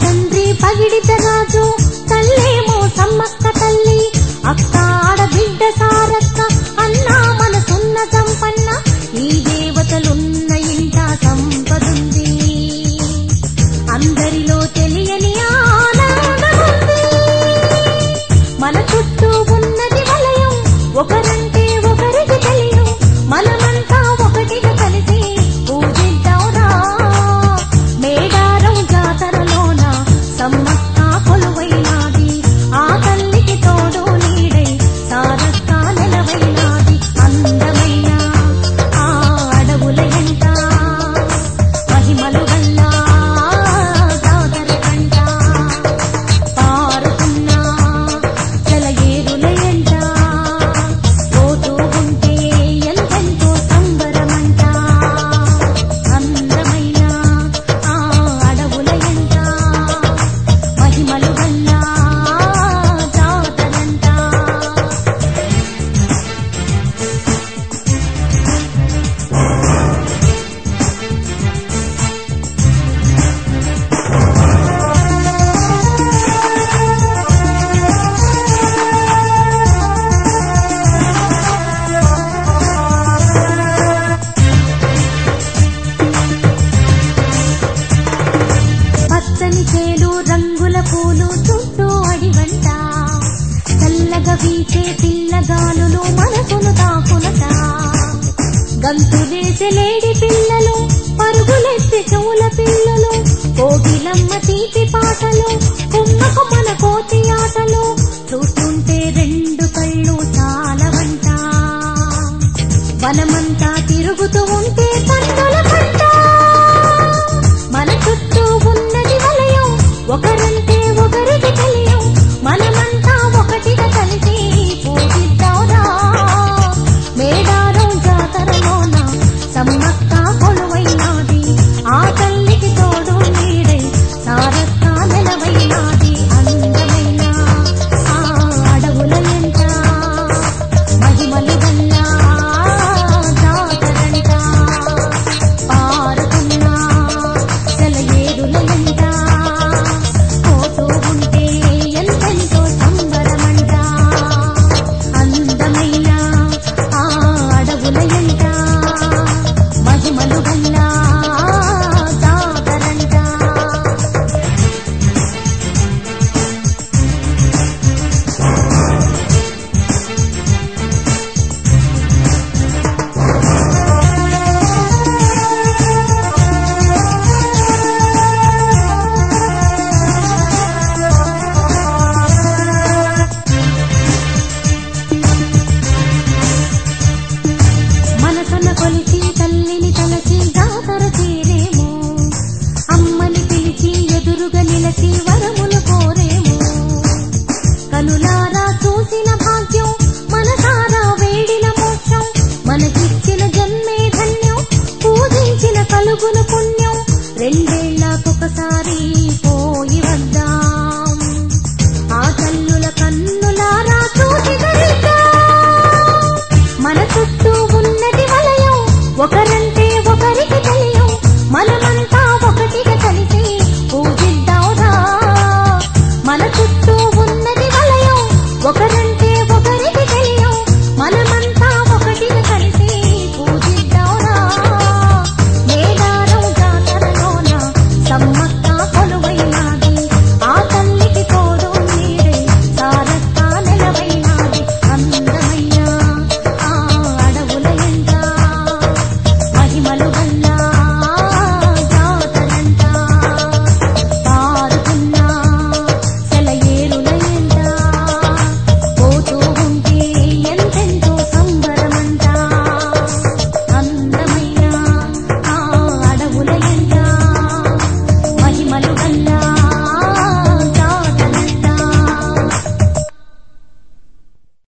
తండ్రి పగిడిత రాజు తల్లేమో సమ్మక్క తల్లి అక్క ఆడబిడ్డ సారక్క అన్న మనసున్న సంపన్న ఈ దేవతలున్న ఇంట సంపదుంది అందరిలో తెలియని ఆనందముంది మన చుట్టూ ఉన్నది వలయం ఒకరంటే ఒకరికి తెలియం మనమంతా ఒకటిగా కలిసి పూజిద్దాంరా మేడారం జాతరలోన సమ్మక్క కొలువైనాది ఆ తల్లికి తోడు నీడై సారక్క నెలవైనాది అందమైన ఆ అడవుల ఎంట మహిమలు వల్ల జాతర కంట పారుతున్న జలయేరుల ఎంట పోతూ ఉంటే ఎంతెంతో సంబరమంట అందమైన ఆ అడవుల ఎంట మహిమలు వల్ల జాతరంట పచ్చని చేలు రంగుల పూలు చుట్టూ అడివంట చల్లగా వీచే పిల్లగాలులు మనసును తాకునట గంతులేసే లేడి పిల్లలు పరుగులెత్తి చెవుల పిల్లలు కోగిలమ్మ తీపి పాటలు కుమ్మకు మన కోతి ఆటలు చూస్తుంటే రెండు కళ్ళు చాలవంట వనమంతా తిరుగుతూ ఉంటే కన్నుల పంట మన చుట్టూ ఉన్నది వలయం ఒకరంటే ఒకరికి తెలియం మనమంతా ఒకటిగా కలిసి పూజిద్దాంరా మేడారం జాతరలోన సమ్మక్క కొలువైనాది ఆ తల్లికి తోడు నీడై సారక్క నెలవైనాది అందమైన ఆ అడవుల ఎంట మహిమలు వల్ల జాతరంట పారుతున్న జలయేరుల ఎంట పోతూ ఉంటే ఎంతెంతో సంబరమంట అందమైన ఆ అడవుల ఎంట మహిమలు వల్ల జాతరంట మనసున కొలిచి తల్లిని తలచి జాతర తీరేమో అమ్మని పిలిచి ఎదురుగా నిలచి